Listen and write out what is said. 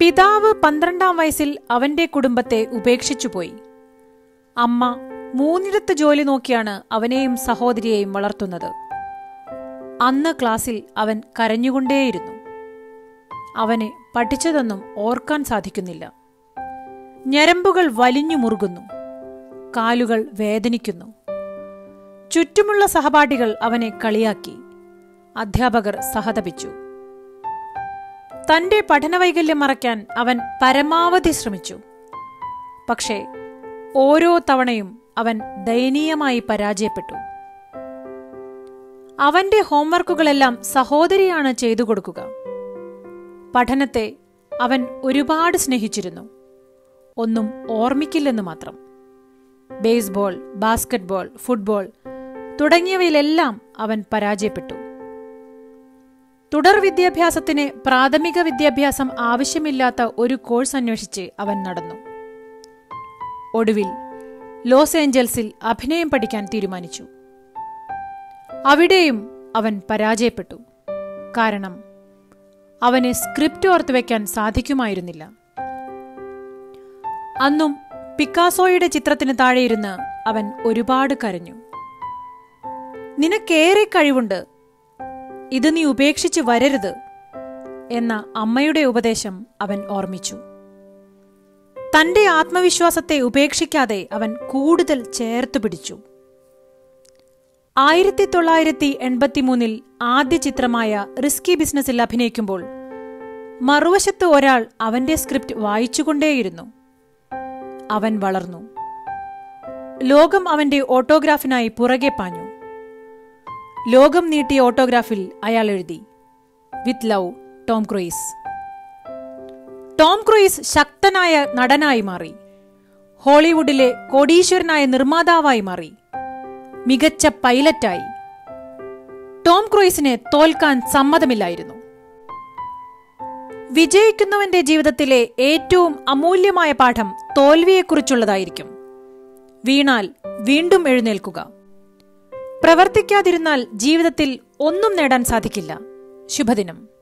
പിതാവ് പന്ത്രണ്ടാം വയസ്സിൽ അവന്റെ കുടുംബത്തെ ഉപേക്ഷിച്ചുപോയി അമ്മ മൂന്നിടത്ത് ജോലി നോക്കിയാണ് അവനെയും സഹോദരിയെയും വളർത്തുന്നത് അന്ന് ക്ലാസ്സിൽ അവൻ കരഞ്ഞുകൊണ്ടേയിരുന്നു അവന് പഠിച്ചതൊന്നും ഓർക്കാൻ സാധിക്കുന്നില്ല ഞരമ്പുകൾ വലിഞ്ഞു മുറുകുന്നു കാലുകൾ വേദനിക്കുന്നു ചുറ്റുമുള്ള സഹപാഠികൾ അവനെ കളിയാക്കി അധ്യാപകർ സഹതപിച്ചു തന്റെ പഠനവൈകല്യം മറയ്ക്കാൻ അവൻ പരമാവധി ശ്രമിച്ചു പക്ഷേ ഓരോ തവണയും അവൻ ദയനീയമായി പരാജയപ്പെട്ടു അവന്റെ ഹോംവർക്കുകളെല്ലാം സഹോദരിയാണ് ചെയ്തു കൊടുക്കുക പഠനത്തെ അവൻ ഒരുപാട് സ്നേഹിച്ചിരുന്നു ഒന്നും ഓർമ്മിക്കില്ലെന്ന് മാത്രം ബേസ്ബോൾ ബാസ്കറ്റ്ബോൾ ഫുട്ബോൾ തുടങ്ങിയവയിലെല്ലാം അവൻ പരാജയപ്പെട്ടു തുടർ വിദ്യാഭ്യാസത്തിന് പ്രാഥമിക വിദ്യാഭ്യാസം ആവശ്യമില്ലാത്ത ഒരു കോഴ്സ് അന്വേഷിച്ച് അവൻ നടന്നു ഒടുവിൽ ലോസ് ഏഞ്ചൽസിൽ അഭിനയം പഠിക്കാൻ തീരുമാനിച്ചു അവിടെയും അവൻ പരാജയപ്പെട്ടു കാരണം അവന് സ്ക്രിപ്റ്റ് ഓർത്തു വയ്ക്കാൻ സാധിക്കുമായിരുന്നില്ല അന്നും പിക്കാസോയുടെ ചിത്രത്തിന് താഴെയിരുന്ന് അവൻ ഒരുപാട് കരഞ്ഞു നിനക്കേറെ കഴിവുണ്ട് ഇത് നീ ഉപേക്ഷിച്ച് വരരുത് എന്ന അമ്മയുടെ ഉപദേശം അവൻ ഓർമ്മിച്ചു തന്റെ ആത്മവിശ്വാസത്തെ ഉപേക്ഷിക്കാതെ അവൻ കൂടുതൽ ചേർത്തു പിടിച്ചു ആയിരത്തി തൊള്ളായിരത്തി എൺപത്തിമൂന്നിൽ ആദ്യ ചിത്രമായ റിസ്കി ബിസിനസ്സിൽ അഭിനയിക്കുമ്പോൾ മറുവശത്ത് ഒരാൾ അവന്റെ സ്ക്രിപ്റ്റ് വായിച്ചുകൊണ്ടേയിരുന്നു അവൻ വളർന്നു ലോകം അവന്റെ ഓട്ടോഗ്രാഫിനായി പുറകെ പാഞ്ഞു ലോകം നീട്ടിയ ഓട്ടോഗ്രാഫിൽ അയാൾ എഴുതി with love Tom Cruise Tom Cruise ശക്തനായ നടനായി മാറി ഹോളിവുഡിലെ കോടീശ്വരനായ നിർമ്മാതാവായി മാറി മികച്ച പൈലറ്റായി ടോം ക്രൂയിസിനെ തോൽക്കാൻ സമ്മതമില്ലായിരുന്നു വിജയിക്കുന്നവന്റെ ജീവിതത്തിലെ ഏറ്റവും അമൂല്യമായ പാഠം തോൽവിയെക്കുറിച്ചുള്ളതായിരിക്കും വീണാൽ വീണ്ടും എഴുന്നേൽക്കുക പ്രവർത്തിക്കാതിരുന്നാൽ ജീവിതത്തിൽ ഒന്നും നേടാൻ സാധിക്കില്ല ശുഭദിനം